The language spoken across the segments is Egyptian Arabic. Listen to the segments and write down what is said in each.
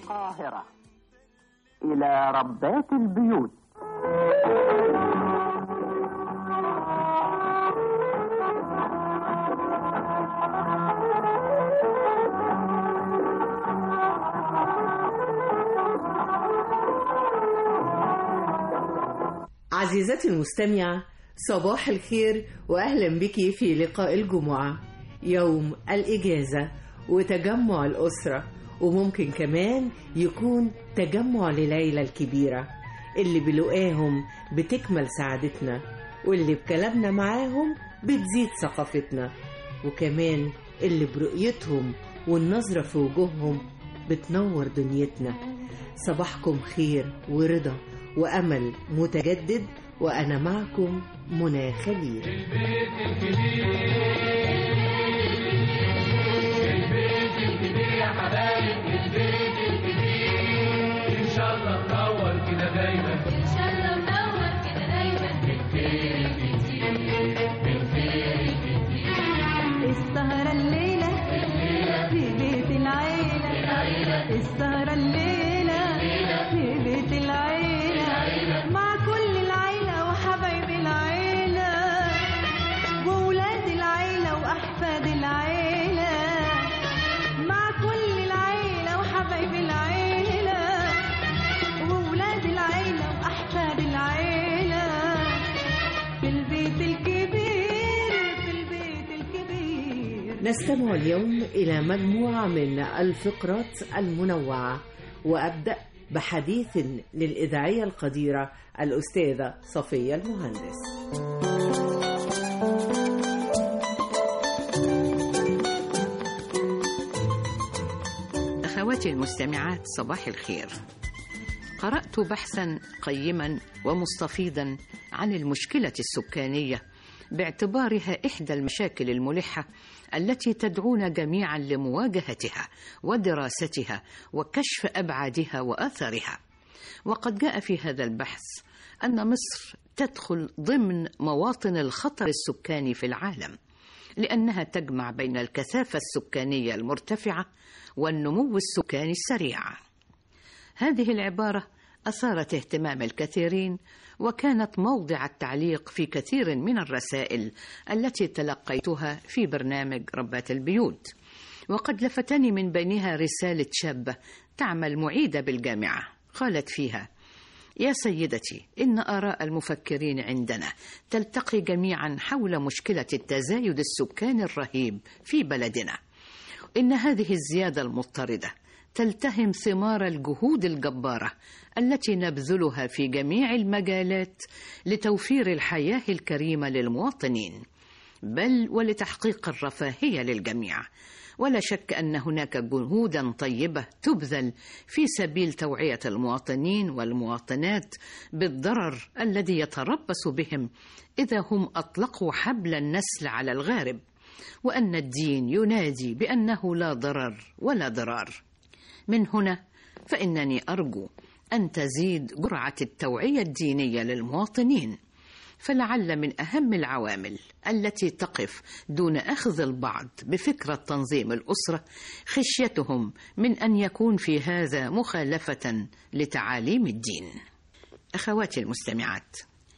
القاهرة إلى ربات البيوت عزيزتي المستمعة صباح الخير وأهلا بك في لقاء الجمعة يوم الإجازة وتجمع الأسرة وممكن كمان يكون تجمع لليلة الكبيرة اللي بلقاهم بتكمل سعادتنا واللي بكلامنا معاهم بتزيد ثقافتنا وكمان اللي برؤيتهم والنظرة في وجوههم بتنور دنيتنا صباحكم خير ورضا وأمل متجدد وأنا معكم منى خليل البيت الكبير البيت الكبير يا حبايب البيت الكبير ان شاء الله منور كده دايما إن شاء الله منور كده دايما بالخير الكتير بالخير الكتير السهرة الليلة في بيت العيلة السهرة الليلة في بيت العيلة مع كل العيلة وحبايب العيلة وولاد العيلة وأحفاد العيلة مع كل العيلة وحبايب العيلة وولاد العيلة وأحفاد العيلة في البيت الكبير في البيت الكبير نستمع اليوم إلى مجموعة من الفقرات المنوعة وأبدأ بحديث للإذاعية القديرة الأستاذة صفية المهندس أخواتي المستمعات صباح الخير قرأت بحثا قيما ومستفيضا عن المشكلة السكانية باعتبارها إحدى المشاكل الملحة التي تدعونا جميعا لمواجهتها ودراستها وكشف أبعادها وآثارها وقد جاء في هذا البحث أن مصر تدخل ضمن مواطن الخطر السكاني في العالم لأنها تجمع بين الكثافة السكانية المرتفعة والنمو السكاني السريع. هذه العبارة أثارت اهتمام الكثيرين وكانت موضع التعليق في كثير من الرسائل التي تلقيتها في برنامج ربات البيوت. وقد لفتني من بينها رسالة شابة تعمل معيدة بالجامعة قالت فيها: يا سيدتي إن آراء المفكرين عندنا تلتقي جميعا حول مشكلة التزايد السكاني الرهيب في بلدنا. إن هذه الزيادة المضطردة تلتهم ثمار الجهود الجبارة التي نبذلها في جميع المجالات لتوفير الحياة الكريمة للمواطنين، بل ولتحقيق الرفاهية للجميع. ولا شك ان هناك جهودا طيبه تبذل في سبيل توعيه المواطنين والمواطنات بالضرر الذي يتربص بهم اذا هم اطلقوا حبل النسل على الغارب وان الدين ينادي بانه لا ضرر ولا ضرار من هنا فانني ارجو ان تزيد جرعه التوعيه الدينيه للمواطنين فلعل من اهم العوامل التي تقف دون اخذ البعض بفكره تنظيم الاسره خشيتهم من ان يكون في هذا مخالفه لتعاليم الدين اخواتي المستمعات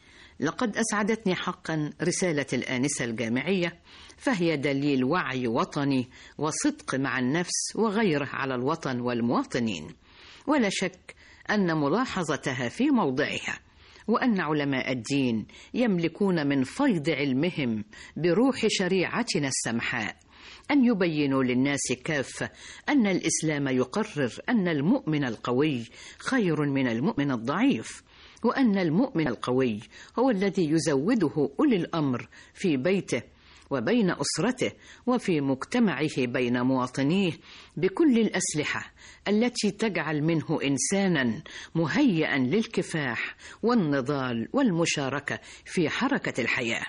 لقد اسعدتني حقا رساله الانسه الجامعيه فهي دليل وعي وطني وصدق مع النفس وغيره على الوطن والمواطنين ولا شك ان ملاحظتها في موضعها وان علماء الدين يملكون من فيض علمهم بروح شريعتنا السمحاء ان يبينوا للناس كافه ان الاسلام يقرر ان المؤمن القوي خير من المؤمن الضعيف وان المؤمن القوي هو الذي يزوده اولي الامر في بيته وبين اسرته وفي مجتمعه بين مواطنيه بكل الاسلحه التي تجعل منه انسانا مهيئا للكفاح والنضال والمشاركه في حركه الحياه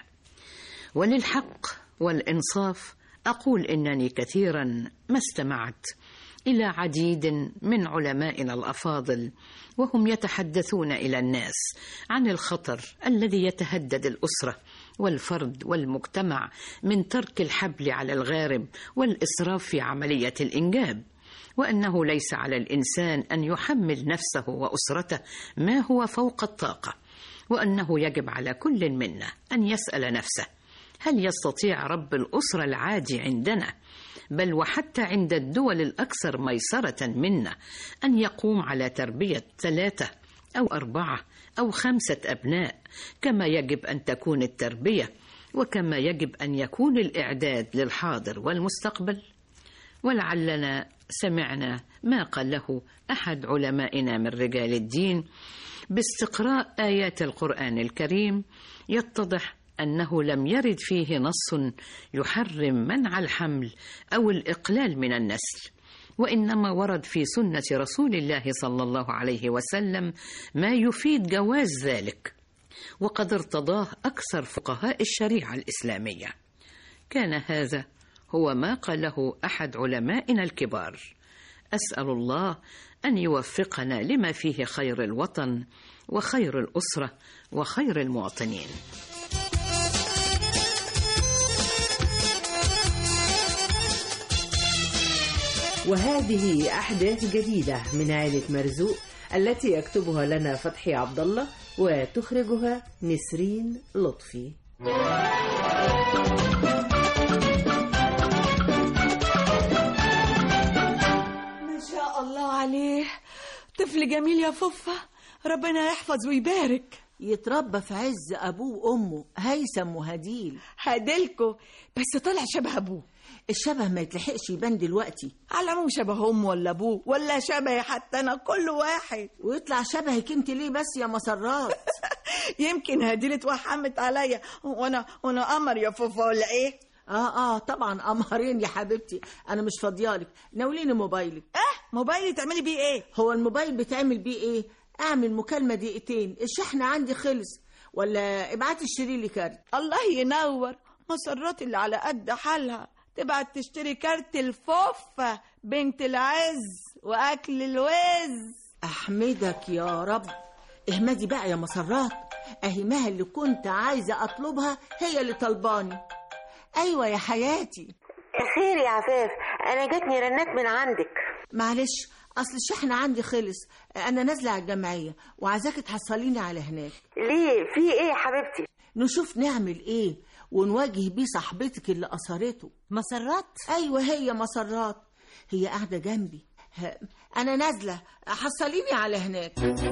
وللحق والانصاف اقول انني كثيرا ما استمعت الى عديد من علمائنا الافاضل وهم يتحدثون الى الناس عن الخطر الذي يتهدد الاسره والفرد والمجتمع من ترك الحبل على الغارب والاسراف في عمليه الانجاب وانه ليس على الانسان ان يحمل نفسه واسرته ما هو فوق الطاقه وانه يجب على كل منا ان يسال نفسه هل يستطيع رب الاسره العادي عندنا بل وحتى عند الدول الاكثر ميسره منا ان يقوم على تربيه ثلاثه او اربعه او خمسه ابناء كما يجب ان تكون التربيه وكما يجب ان يكون الاعداد للحاضر والمستقبل ولعلنا سمعنا ما قاله احد علمائنا من رجال الدين باستقراء ايات القران الكريم يتضح انه لم يرد فيه نص يحرم منع الحمل او الاقلال من النسل وانما ورد في سنه رسول الله صلى الله عليه وسلم ما يفيد جواز ذلك وقد ارتضاه اكثر فقهاء الشريعه الاسلاميه كان هذا هو ما قاله احد علمائنا الكبار اسال الله ان يوفقنا لما فيه خير الوطن وخير الاسره وخير المواطنين وهذه أحداث جديدة من عائلة مرزوق التي يكتبها لنا فتحي عبد الله وتخرجها نسرين لطفي ما شاء الله عليه طفل جميل يا فوفا ربنا يحفظ ويبارك يتربى في عز أبوه وأمه هيثم وهديل هدلكو بس طلع شبه ابوه الشبه ما يتلحقش يبان دلوقتي على العموم شبه امه ولا ابوه ولا شبهي حتى انا كل واحد ويطلع شبهك انت ليه بس يا مسرات يمكن هديل اتوحمت عليا وانا وانا قمر يا فوفا ولا ايه اه اه طبعا قمرين يا حبيبتي انا مش فاضيالك ناوليني موبايلك اه موبايلي تعملي بيه ايه هو الموبايل بتعمل بيه ايه اعمل مكالمه دقيقتين الشحن عندي خلص ولا ابعتي اشتري لي كارت الله ينور مسرات اللي على قد حالها تبعت تشتري كارت الفوفة بنت العز واكل الوز احمدك يا رب اهمدي بقى يا مسرات اهي مها اللي كنت عايزه اطلبها هي اللي طلباني ايوه يا حياتي خير يا عفاف انا جاتني رنات من عندك معلش اصل الشحن عندي خلص انا نازله على الجمعيه وعايزاكي تحصليني على هناك ليه في ايه يا حبيبتي نشوف نعمل ايه ونواجه بيه صاحبتك اللي اثرته مسرات ايوه هي مسرات هي قاعده جنبي ه- انا نازله حصليني على هناك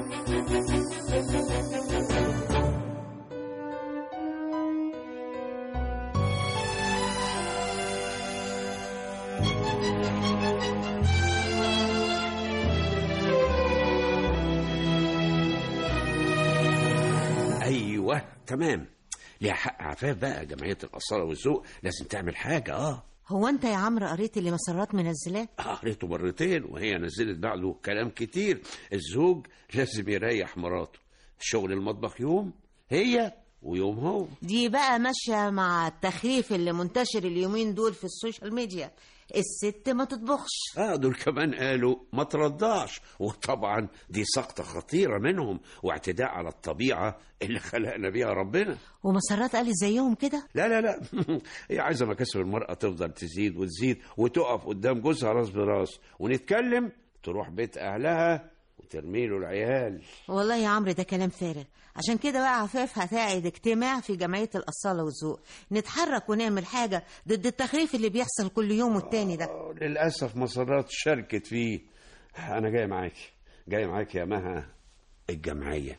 ايوه تمام ليها حق عفاف بقى جمعيه الاصاله والذوق لازم تعمل حاجه اه هو انت يا عمرو قريت اللي مسرات منزلاه آه، قريته مرتين وهي نزلت بعده كلام كتير الزوج لازم يريح مراته شغل المطبخ يوم هي ويوم هو دي بقى ماشيه مع التخريف اللي منتشر اليومين دول في السوشيال ميديا الست ما تطبخش اه دول كمان قالوا ما ترضعش وطبعا دي سقطة خطيرة منهم واعتداء على الطبيعة اللي خلقنا بيها ربنا ومسرات قالت زيهم كده لا لا لا هي عايزة مكاسب المرأة تفضل تزيد وتزيد وتقف قدام جوزها راس براس ونتكلم تروح بيت أهلها وترمي له العيال والله يا عمرو ده كلام فارغ عشان كده بقى عفاف هتعد اجتماع في جمعيه الاصاله والذوق نتحرك ونعمل حاجه ضد التخريف اللي بيحصل كل يوم والتاني ده آه، للأسف مسرات شاركت فيه أنا جاي معاك جاي معاك يا مها الجمعية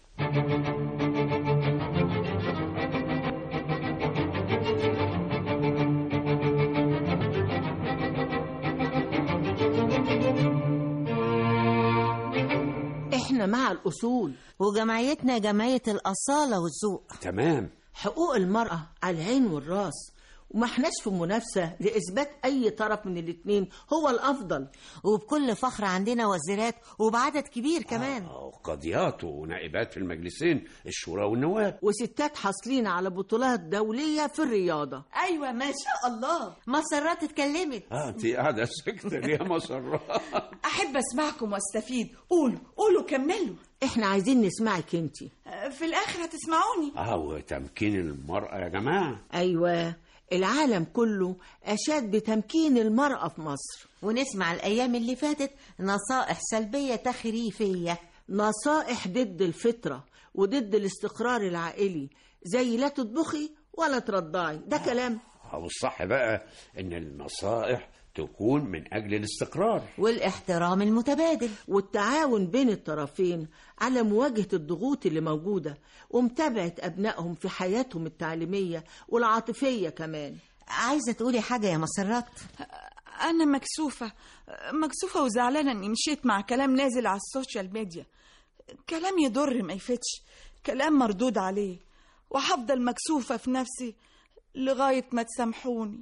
احنا مع الاصول وجمعيتنا جمعيه الاصاله والذوق تمام حقوق المرأة على العين والراس وما احناش في منافسة لإثبات أي طرف من الاتنين هو الأفضل وبكل فخر عندنا وزيرات وبعدد كبير كمان آه، وقاضيات ونائبات في المجلسين الشورى والنواب وستات حاصلين على بطولات دولية في الرياضة ايوه ما شاء الله مسرات اتكلمت اه انت قاعده ساكته ليه يا مسرات احب اسمعكم واستفيد قولوا قولوا كملوا احنا عايزين نسمعك انتي آه، في الاخر هتسمعوني اه وتمكين المراه يا جماعه أيوة العالم كله أشاد بتمكين المرأة في مصر ونسمع الأيام اللي فاتت نصائح سلبية تخريفية نصائح ضد الفطرة وضد الاستقرار العائلي زي لا تطبخي ولا ترضعي ده كلام أو الصح بقى إن النصائح تكون من أجل الاستقرار والاحترام المتبادل والتعاون بين الطرفين على مواجهة الضغوط اللي موجودة ومتابعة أبنائهم في حياتهم التعليمية والعاطفية كمان عايزة تقولي حاجة يا مسرات أنا مكسوفة مكسوفة وزعلانة إني مشيت مع كلام نازل على السوشيال ميديا كلام يضر ما يفتش كلام مردود عليه وهفضل مكسوفة في نفسي لغاية ما تسامحوني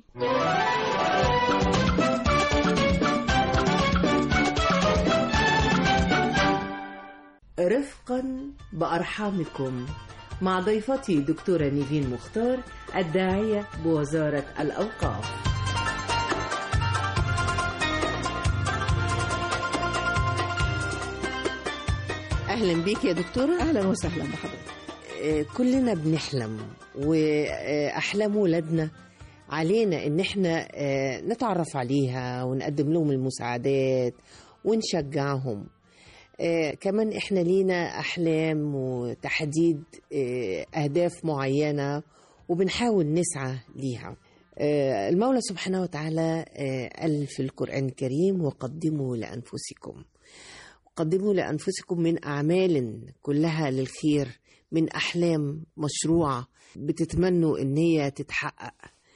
رفقا بأرحامكم مع ضيفتي دكتورة نيفين مختار الداعية بوزارة الأوقاف اهلا بيك يا دكتوره اهلا وسهلا بحضرتك آه، كلنا بنحلم واحلام ولادنا علينا ان احنا آه، نتعرف عليها ونقدم لهم المساعدات ونشجعهم آه، كمان احنا لينا احلام وتحديد آه، اهداف معينه وبنحاول نسعى ليها آه، المولى سبحانه وتعالى آه، قال في القرآن الكريم وقدموا لأنفسكم قدموا لأنفسكم من أعمال كلها للخير من أحلام مشروعة بتتمنوا إن هي تتحقق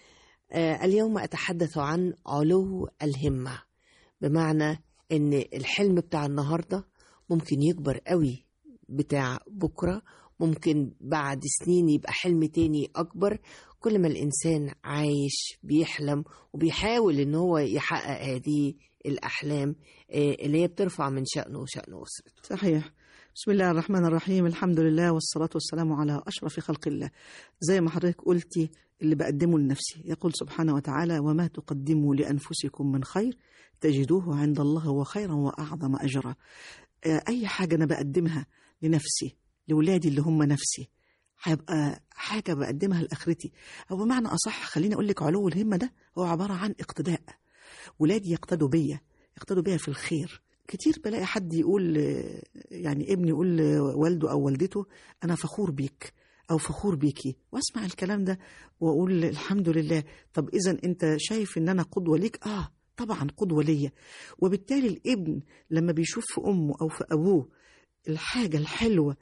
آه، اليوم أتحدث عن علو الهمة بمعنى إن الحلم بتاع النهاردة ممكن يكبر قوي بتاع بكرة ممكن بعد سنين يبقى حلم تاني أكبر كل ما الإنسان عايش بيحلم وبيحاول إن هو يحقق هذه الأحلام آه، اللي هي بترفع من شأنه وشأن أسرته صحيح بسم الله الرحمن الرحيم الحمد لله والصلاة والسلام على أشرف خلق الله زي ما حضرتك قلتي اللي بقدمه لنفسي يقول سبحانه وتعالى وما تقدموا لأنفسكم من خير تجدوه عند الله هو خيرا وأعظم أجرا آه، أي حاجة أنا بقدمها لنفسي لولادي اللي هم نفسي هيبقى حاجة بقدمها لآخرتي أو بمعنى أصح خليني أقول لك علو الهمة ده هو عبارة عن اقتداء ولادي يقتدوا بيا يقتدوا بيا في الخير كتير بلاقي حد يقول آه، يعني ابني يقول لوالده أو والدته أنا فخور بيك أو فخور بيكي وأسمع الكلام ده وأقول الحمد لله طب إذا أنت شايف إن أنا قدوة ليك آه طبعا قدوة ليا وبالتالي الابن لما بيشوف في أمه أو في أبوه الحاجة الحلوة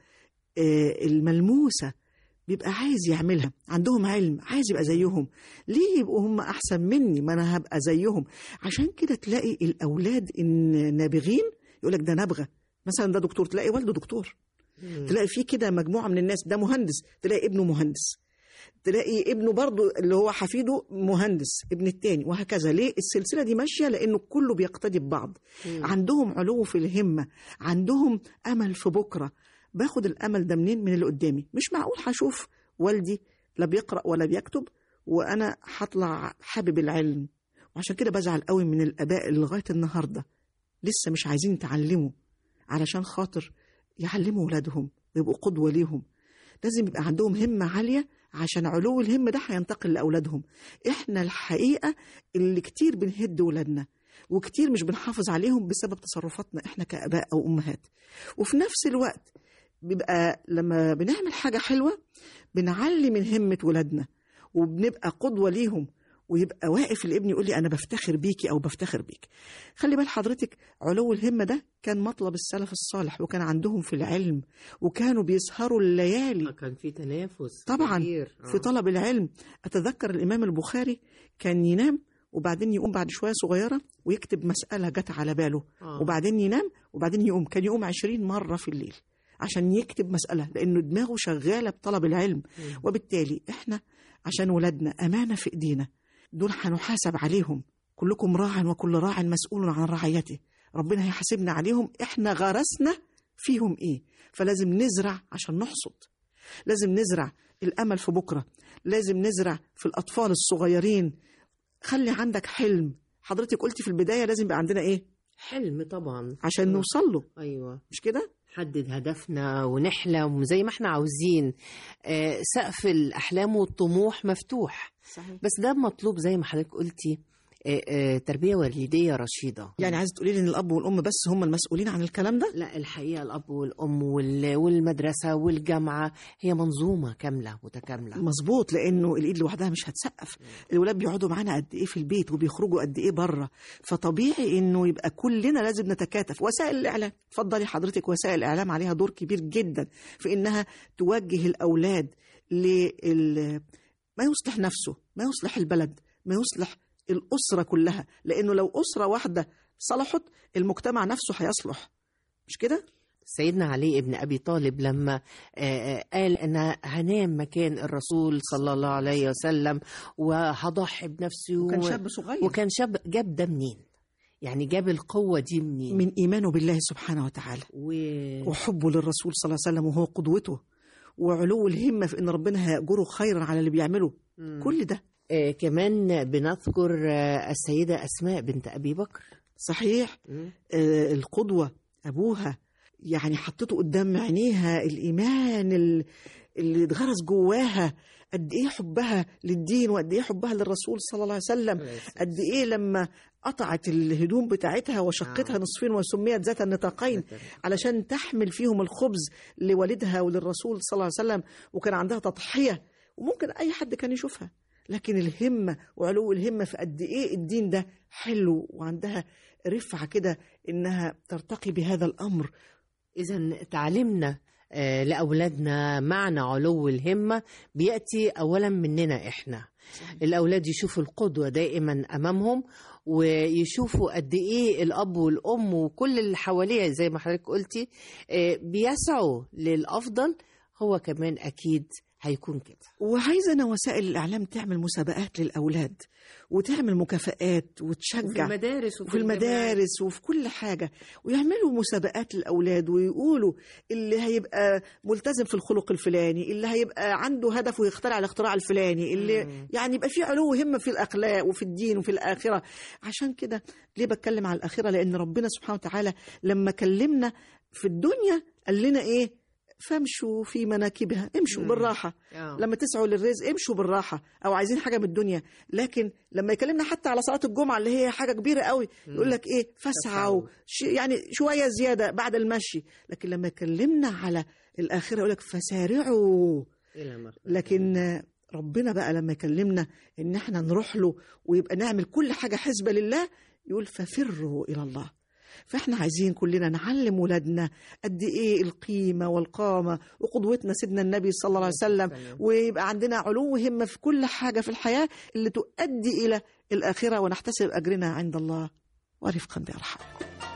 آه، الملموسة بيبقى عايز يعملها عندهم علم عايز يبقى زيهم ليه يبقوا هم أحسن مني ما أنا هبقى زيهم عشان كده تلاقي الأولاد النابغين يقولك ده نبغة مثلا ده دكتور تلاقي والده دكتور تلاقي فيه كده مجموعة من الناس ده مهندس تلاقي ابنه مهندس تلاقي ابنه برضه اللي هو حفيده مهندس ابن التاني وهكذا ليه السلسلة دي ماشية لأنه كله بيقتدي ببعض مم. عندهم علو في الهمة عندهم أمل في بكرة باخد الأمل ده منين من اللي قدامي مش معقول هشوف والدي لا بيقرأ ولا بيكتب وأنا هطلع حابب العلم وعشان كده بزعل قوي من الآباء اللي لغاية النهاردة لسه مش عايزين يتعلموا علشان خاطر يعلموا ولادهم ويبقوا قدوة ليهم لازم يبقى عندهم همة عالية عشان علو الهمة ده هينتقل لأولادهم إحنا الحقيقة اللي كتير بنهد ولادنا وكتير مش بنحافظ عليهم بسبب تصرفاتنا إحنا كآباء أو أمهات وفي نفس الوقت بيبقى لما بنعمل حاجة حلوة بنعلي من همة ولادنا وبنبقى قدوة ليهم ويبقى واقف الابن يقول لي انا بفتخر بيكي او بفتخر بيك خلي بال حضرتك علو الهمه ده كان مطلب السلف الصالح وكان عندهم في العلم وكانوا بيسهروا الليالي كان في تنافس طبعا كبير. في طلب العلم اتذكر الامام البخاري كان ينام وبعدين يقوم بعد شويه صغيره ويكتب مساله جت على باله آه. وبعدين ينام وبعدين يقوم كان يقوم عشرين مره في الليل عشان يكتب مساله لانه دماغه شغاله بطلب العلم وبالتالي احنا عشان ولادنا امانه في ايدينا دول هنحاسب عليهم كلكم راع وكل راع مسؤول عن رعيته ربنا هيحاسبنا عليهم احنا غرسنا فيهم ايه فلازم نزرع عشان نحصد لازم نزرع الامل في بكره لازم نزرع في الاطفال الصغيرين خلي عندك حلم حضرتك قلتي في البدايه لازم يبقى عندنا ايه حلم طبعا عشان نوصل له ايوه مش كده نحدد هدفنا ونحلم زي ما احنا عاوزين آه، سقف الأحلام والطموح مفتوح صحيح. بس ده مطلوب زي ما حضرتك قلتي آه، آه، تربية والدية رشيدة يعني عايزه تقولي لي ان الاب والام بس هم المسؤولين عن الكلام ده لا الحقيقة الأب والأم وال- والمدرسة والجامعة هي منظومة كاملة متكاملة مظبوط لانه الايد لوحدها مش هتسقف الولاد بيقعدوا معانا قد ايه في البيت وبيخرجوا قد ايه بره فطبيعي انه يبقى كلنا لازم نتكاتف وسائل الاعلام اتفضلي حضرتك وسائل الاعلام عليها دور كبير جدا في انها توجه الاولاد لل ما يصلح نفسه ما يصلح البلد ما يصلح الاسره كلها لانه لو اسره واحده صلحت المجتمع نفسه هيصلح مش كده سيدنا علي ابن أبي طالب لما آه، آه، قال أنا هنام مكان الرسول صلى الله عليه وسلم وهضحي بنفسي وكان و- شاب صغير. وكان شاب جاب ده منين يعني جاب القوة دي منين من ايمانه بالله سبحانه وتعالى و... وحبه للرسول صلى الله عليه وسلم وهو قدوته وعلو الهمه في ان ربنا هيأجره خيرا على اللي بيعمله مم. كل ده آه، كمان بنذكر آه، السيدة أسماء بنت أبي بكر صحيح آه القدوه ابوها يعني حطته قدام عينيها الايمان ال- اللي اتغرس جواها قد ايه حبها للدين وقد ايه حبها للرسول صلى الله عليه وسلم قد ايه لما قطعت الهدوم بتاعتها وشقتها نصفين وسميت ذات النطاقين علشان تحمل فيهم الخبز لوالدها وللرسول صلى الله عليه وسلم وكان عندها تضحيه وممكن اي حد كان يشوفها لكن الهمه وعلو الهمه في قد ايه الدين ده حلو وعندها رفعه كده انها ترتقي بهذا الامر إذا تعلمنا آه، لأولادنا معنى علو الهمة بيأتي أولا مننا إحنا الأولاد يشوفوا القدوة دائما أمامهم ويشوفوا قد إيه الأب والأم وكل اللي حواليه زي ما حضرتك قلتي آه، بيسعوا للأفضل هو كمان أكيد هيكون كده وعايزه انا وسائل الاعلام تعمل مسابقات للاولاد وتعمل مكافآت وتشجع وفي المدارس وفي وفي المدارس وفي كل حاجه ويعملوا مسابقات للاولاد ويقولوا اللي هيبقى ملتزم في الخلق الفلاني اللي هيبقى عنده هدف ويخترع الاختراع الفلاني اللي مم. يعني يبقى في علو همه في الاخلاق وفي الدين وفي الاخره عشان كده ليه بتكلم على الاخره لان ربنا سبحانه وتعالى لما كلمنا في الدنيا قال لنا ايه فامشوا في مناكبها امشوا مم. بالراحه آه. لما تسعوا للرزق امشوا بالراحه او عايزين حاجه من الدنيا لكن لما يكلمنا حتى على صلاه الجمعه اللي هي حاجه كبيره قوي مم. يقول لك ايه فاسعوا ش- يعني شويه زياده بعد المشي لكن لما يكلمنا على الاخره يقول لك فسارعوا إلى مرة. لكن ربنا بقى لما يكلمنا ان احنا نروح له ويبقى نعمل كل حاجه حسبه لله يقول ففروا الى الله فاحنا عايزين كلنا نعلم ولادنا قد ايه القيمه والقامه وقدوتنا سيدنا النبي صلى الله عليه وسلم ويبقى عندنا علو همه في كل حاجه في الحياه اللي تؤدي الى الاخره ونحتسب اجرنا عند الله ورفقا بارحم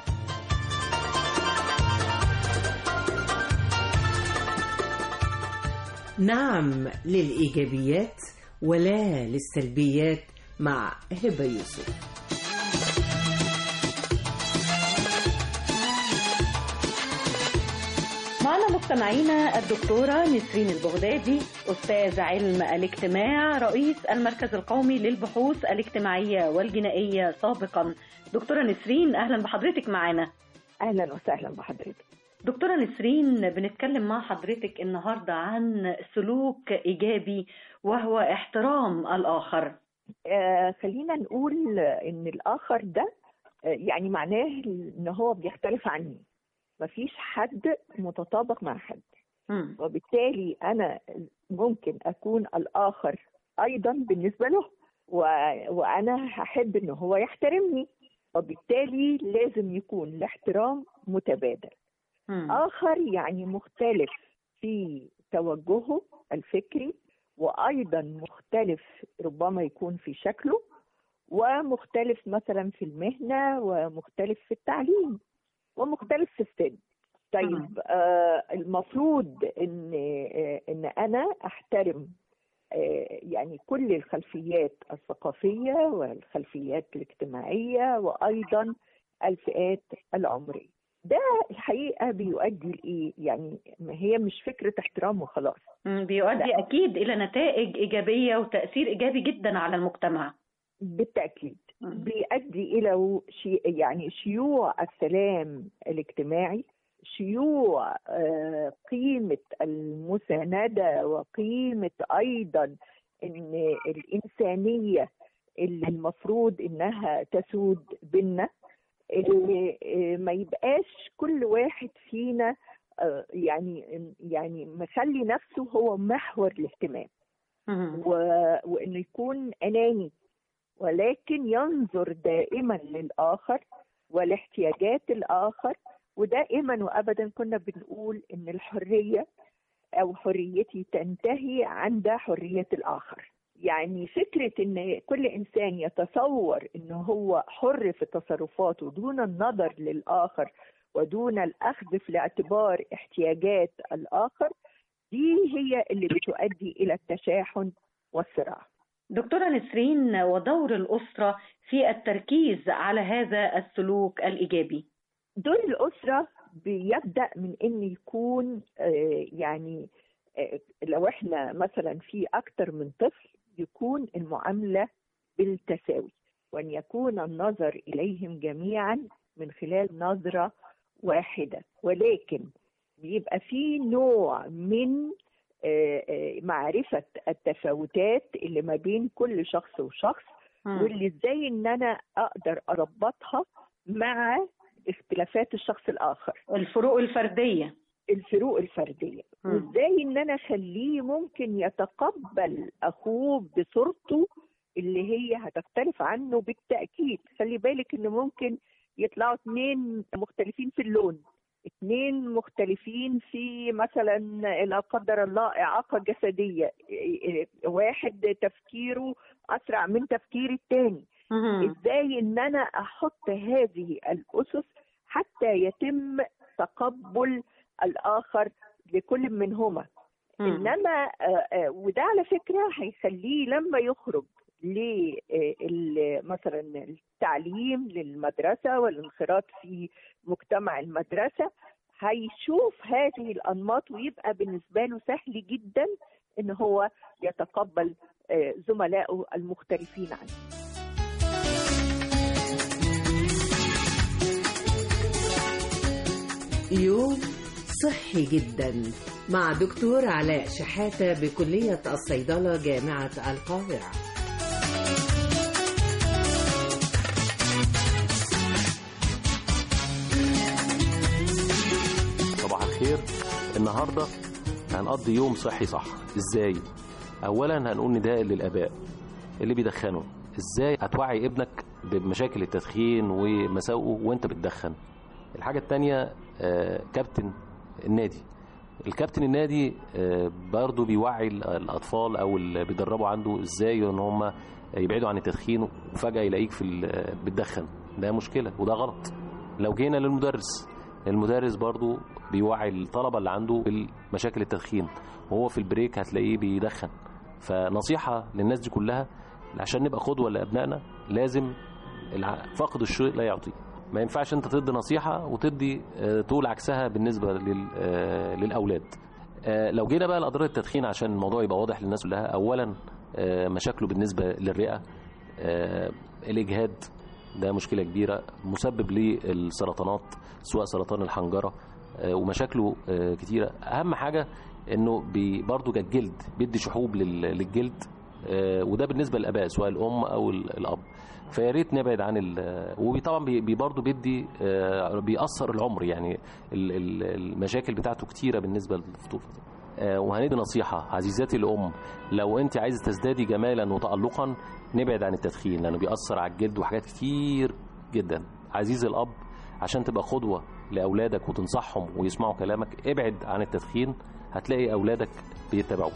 نعم للإيجابيات ولا للسلبيات مع هبة يوسف معنا مستمعينا الدكتورة نسرين البغدادي أستاذ علم الاجتماع رئيس المركز القومي للبحوث الاجتماعية والجنائية سابقا دكتورة نسرين أهلا بحضرتك معنا أهلا وسهلا بحضرتك دكتورة نسرين بنتكلم مع حضرتك النهاردة عن سلوك إيجابي وهو احترام الآخر آه خلينا نقول ان الاخر ده آه يعني معناه ان هو بيختلف عني مفيش حد متطابق مع حد مم. وبالتالي انا ممكن اكون الاخر ايضا بالنسبه له و... وانا هحب ان هو يحترمني وبالتالي لازم يكون الاحترام متبادل مم. اخر يعني مختلف في توجهه الفكري وايضا مختلف ربما يكون في شكله ومختلف مثلا في المهنه ومختلف في التعليم ومختلف في السن طيب آه المفروض ان آه ان انا احترم آه يعني كل الخلفيات الثقافيه والخلفيات الاجتماعيه وايضا الفئات العمريه ده الحقيقه بيؤدي لايه يعني ما هي مش فكره احترام وخلاص مم. بيؤدي لا. أكيد إلى نتائج إيجابية وتأثير إيجابي جدا على المجتمع بالتاكيد مم. بيؤدي الى شي يعني شيوع السلام الاجتماعي شيوع آه، قيمة المساندة وقيمة أيضا إن الإنسانية اللي المفروض إنها تسود بينا اللي آه، ما يبقاش كل واحد فينا آه، يعني يعني مخلي نفسه هو محور الاهتمام و... وانه يكون اناني ولكن ينظر دائما للاخر ولاحتياجات الاخر ودائما وابدا كنا بنقول ان الحريه او حريتي تنتهي عند حريه الاخر يعني فكره ان كل انسان يتصور انه هو حر في تصرفاته دون النظر للاخر ودون الاخذ في الاعتبار احتياجات الاخر دي هي اللي بتؤدي الى التشاحن والصراع دكتورة نسرين ودور الأسرة في التركيز على هذا السلوك الإيجابي دور الأسرة بيبدأ من إن يكون آه، يعني آه، لو إحنا مثلا في أكتر من طفل يكون المعاملة بالتساوي وأن يكون النظر إليهم جميعا من خلال نظرة واحدة ولكن بيبقى في نوع من آه، آه، معرفة التفاوتات اللي ما بين كل شخص وشخص مم. واللي ازاي ان انا اقدر اربطها مع اختلافات الشخص الاخر الفروق الفردية الفروق الفردية مم. وازاي ان انا اخليه ممكن يتقبل اخوه بصورته اللي هي هتختلف عنه بالتأكيد خلي بالك ان ممكن يطلعوا اتنين مختلفين في اللون اتنين مختلفين في مثلا لا قدر الله إعاقة جسدية واحد تفكيره أسرع من تفكير التاني ازاي ان انا احط هذه الاسس حتى يتم تقبل الاخر لكل منهما مم. انما آه، آه، وده على فكره هيخليه لما يخرج ل مثلا التعليم للمدرسه والانخراط في مجتمع المدرسه هيشوف هذه الانماط ويبقى بالنسبه له سهل جدا ان هو يتقبل آه، زملائه المختلفين عنه يوم صحي جدا مع دكتور علاء شحاتة بكلية الصيدلة جامعة القاهرة صباح الخير النهارده هنقضي يوم صحي صح ازاي اولا هنقول نداء للاباء اللي بيدخنوا ازاي هتوعي ابنك بمشاكل التدخين ومساوئه وانت بتدخن الحاجه التانية آه، كابتن النادي الكابتن النادي آه، برضو بيوعي ال- الاطفال او اللي بيدربوا عنده ازاي ان هم يبعدوا عن التدخين وفجاه يلاقيك في ال- بتدخن ده مشكله وده غلط لو جينا للمدرس المدرس برضو بيوعي الطلبة اللي عنده بمشاكل التدخين وهو في البريك هتلاقيه بيدخن فنصيحة للناس دي كلها عشان نبقى قدوة لأبنائنا لازم الع- فاقد الشيء لا يعطيه ما ينفعش انت تدي نصيحة وتدي آه، تقول عكسها بالنسبة لل- آه، للأولاد آه، لو جينا بقى لأضرار التدخين عشان الموضوع يبقى واضح للناس كلها أولا آه، مشاكله بالنسبة للرئة آه، الإجهاد ده مشكلة كبيرة مسبب للسرطانات سواء سرطان الحنجرة آه، ومشاكله آه، كتيرة أهم حاجة إنه بي برضه كالجلد بيدي شحوب لل- للجلد آه، وده بالنسبة للآباء سواء الأم أو ال- الأب فيا ريت نبعد عن ال وطبعا بي بي- برضه بيدي آه، بيأثر العمر يعني ال- ال- المشاكل بتاعته كتيرة بالنسبة للخطوبة آه، وهندي نصيحة عزيزاتي الأم لو أنت عايزة تزدادي جمالا وتألقا نبعد عن التدخين لأنه بيأثر على الجلد وحاجات كتير جدا عزيزي الأب عشان تبقى قدوة لأولادك وتنصحهم ويسمعوا كلامك ابعد عن التدخين هتلاقي أولادك بيتبعوك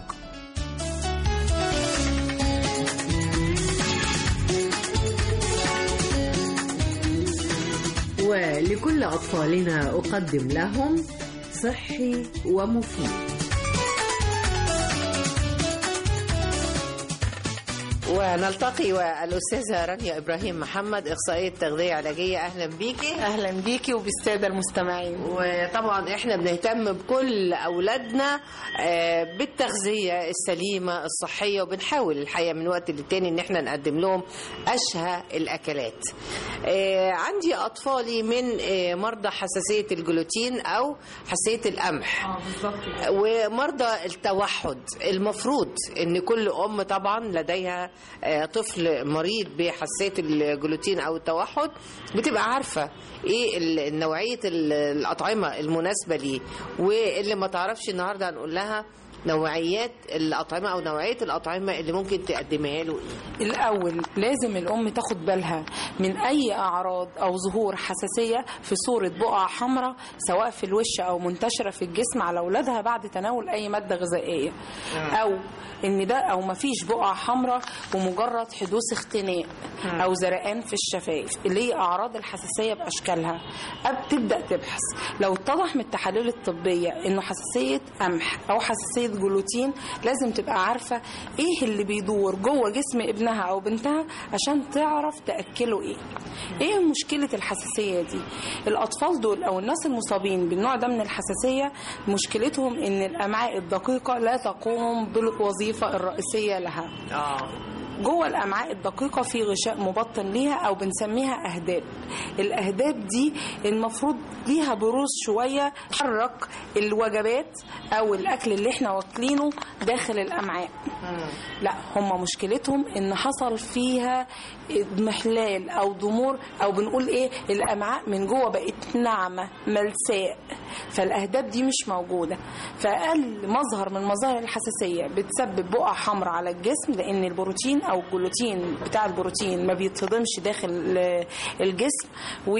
ولكل أطفالنا أقدم لهم صحي ومفيد ونلتقي والأستاذة رانيا إبراهيم محمد إخصائية تغذية علاجية أهلا بيكي أهلا بيكي وبالسادة المستمعين وطبعا إحنا بنهتم بكل أولادنا آه، بالتغذية السليمة الصحية وبنحاول الحقيقة من وقت للتاني إن إحنا نقدم لهم أشهى الأكلات آه، عندي أطفالي من آه، مرضى حساسية الجلوتين أو حساسية القمح اه بالظبط ومرضى التوحد المفروض ان كل ام طبعا لديها آه، طفل مريض بحساسيه الجلوتين او التوحد بتبقى عارفه ايه ال- نوعيه ال- الاطعمه المناسبه ليه واللي ما تعرفش النهارده هنقول لها نوعيات الاطعمه او نوعيه الاطعمه اللي ممكن تقدمها له ايه الأول لازم الأم تاخد بالها من أي أعراض أو ظهور حساسية في صورة بقع حمراء سواء في الوش أو منتشرة في الجسم على أولادها بعد تناول أي مادة غذائية أو إن ده أو مفيش بقع حمراء ومجرد حدوث اختناق أو زرقان في الشفايف اللي هي أعراض الحساسية بأشكالها أب تبدأ تبحث لو اتضح من التحاليل الطبية إنه حساسية قمح أو حساسية جلوتين لازم تبقى عارفة إيه اللي بيدور جوه جسم ابنها أو بنتها عشان تعرف تأكله إيه إيه مشكلة الحساسية دي الأطفال دول أو الناس المصابين بالنوع ده من الحساسية مشكلتهم إن الأمعاء الدقيقة لا تقوم بالوظيفة الرئيسية لها جوه الامعاء الدقيقه في غشاء مبطن ليها او بنسميها اهداب الاهداب دي المفروض ليها بروز شويه تحرك الوجبات او الاكل اللي احنا واكلينه داخل الامعاء لا هم مشكلتهم ان حصل فيها اضمحلال او ضمور او بنقول ايه الامعاء من جوه بقت ناعمه ملساء فالاهداب دي مش موجوده فاقل مظهر من مظاهر الحساسيه بتسبب بقع حمراء على الجسم لان البروتين او الجلوتين بتاع البروتين ما بيتهضمش داخل ال- الجسم و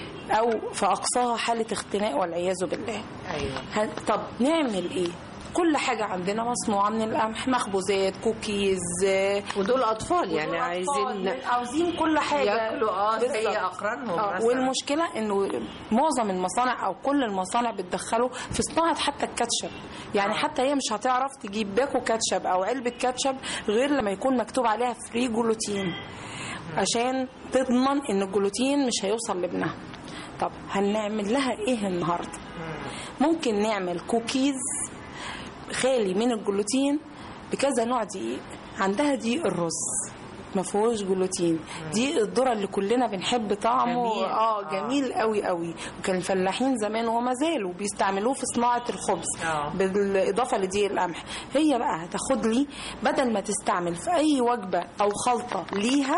او في اقصاها حاله اختناق والعياذ بالله ايوه طب نعمل ايه كل حاجة عندنا مصنوعة من القمح مخبوزات كوكيز ودول أطفال يعني ودول عايزين- أطفال، عايزين كل حاجة ياكلوا اه زي بالظبط. أقرانهم آه، مثلاً. والمشكلة انه معظم المصانع او كل المصانع بتدخله في صناعة حتى الكاتشب يعني حتى هي مش هتعرف تجيب باكو كاتشب او علبة كاتشب غير لما يكون مكتوب عليها فري جلوتين عشان تضمن ان الجلوتين مش هيوصل لابنها طب هنعمل لها ايه النهارده ممكن نعمل كوكيز خالي من الجلوتين بكذا نوع دقيق عندها دقيق الرز ما فيهوش جلوتين دي الذره اللي كلنا بنحب طعمه جميل. اه جميل قوي قوي وكان الفلاحين زمان وما زالوا بيستعملوه في صناعه الخبز آه. بالاضافه لدقيق القمح هي بقى هتاخد لي بدل ما تستعمل في اي وجبه او خلطه ليها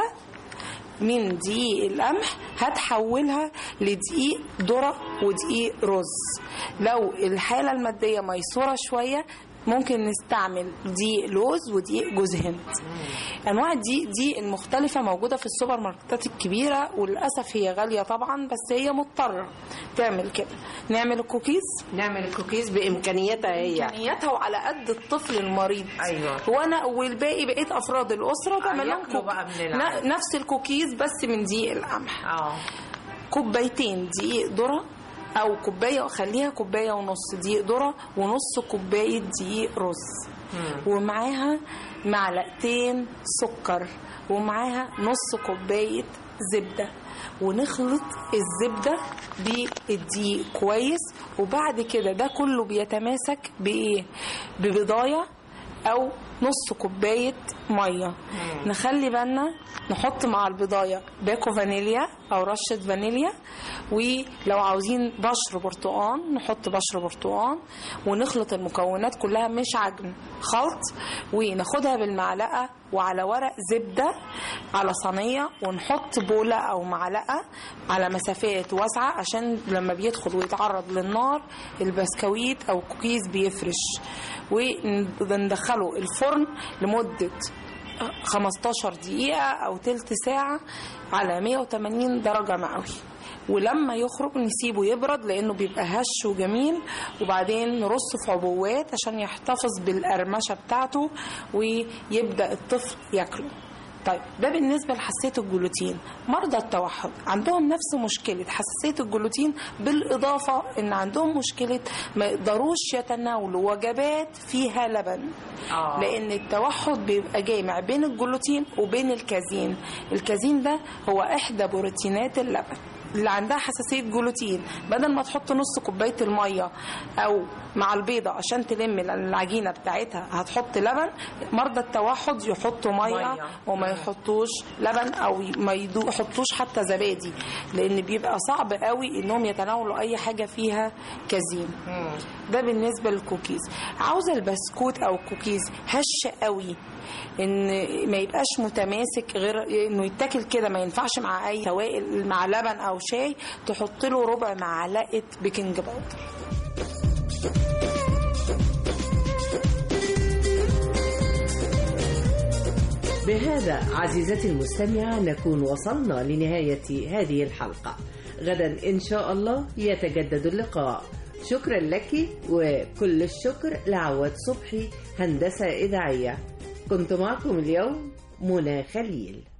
من دقيق القمح هتحولها لدقيق ذرة ودقيق رز لو الحالة المادية ميسورة شوية ممكن نستعمل دقيق لوز ودقيق جوز هند انواع الدقيق دي المختلفه موجوده في السوبر ماركتات الكبيره وللاسف هي غاليه طبعا بس هي مضطره تعمل كده نعمل الكوكيز نعمل الكوكيز بامكانياتها هي امكانياتها وعلى قد الطفل المريض أيوة. وانا والباقي بقيه افراد الاسره بعمل لهم ياكلوا كوك- بقى من العدد. ن- نفس الكوكيز بس من دقيق القمح اه كوبايتين دقيق ذره او كوبايه خليها كوبايه ونص دقيق ذره ونص كوبايه دقيق رز ومعاها معلقتين سكر ومعاها نص كوبايه زبده ونخلط الزبده بالدقيق كويس وبعد كده ده كله بيتماسك بايه ببضايه او نص كوبايه ميه نخلي بالنا نحط مع البضايه باكو فانيليا او رشه فانيليا ولو عاوزين بشر برتقان نحط بشر برتقان ونخلط المكونات كلها مش عجن خلط وناخدها بالمعلقه وعلى ورق زبده على صينيه ونحط بوله او معلقه على مسافات واسعه عشان لما بيدخل ويتعرض للنار البسكويت او الكوكيز بيفرش وندخله الفرن لمده 15 دقيقة أو تلت ساعة على 180 درجة مئوي ولما يخرج نسيبه يبرد لأنه بيبقى هش وجميل وبعدين نرصه في عبوات عشان يحتفظ بالقرمشة بتاعته ويبدأ الطفل ياكله طيب ده بالنسبة لحساسية الجلوتين مرضى التوحد عندهم نفس مشكلة حساسية الجلوتين بالإضافة إن عندهم مشكلة ما يقدروش يتناولوا وجبات فيها لبن آه. لأن التوحد بيبقى جامع بين الجلوتين وبين الكازين الكازين ده هو إحدى بروتينات اللبن اللي عندها حساسية جلوتين بدل ما تحط نص كوباية المية أو مع البيضة عشان تلم العجينة بتاعتها هتحط لبن مرضى التوحد يحطوا مية مية. وما يحطوش لبن أو ما يدو- يحطوش حتى زبادي لأن بيبقى صعب قوي إنهم يتناولوا أي حاجة فيها كازين ده بالنسبة للكوكيز عاوزة البسكوت أو الكوكيز هش قوي ان ما يبقاش متماسك غير انه يتاكل كده ما ينفعش مع اي سوائل مع لبن او شاي تحط له ربع معلقه بيكنج باودر بهذا عزيزتي المستمعة نكون وصلنا لنهاية هذه الحلقة غدا إن شاء الله يتجدد اللقاء شكرا لك وكل الشكر لعواد صبحي هندسة إذاعية كنت معكم اليوم منى خليل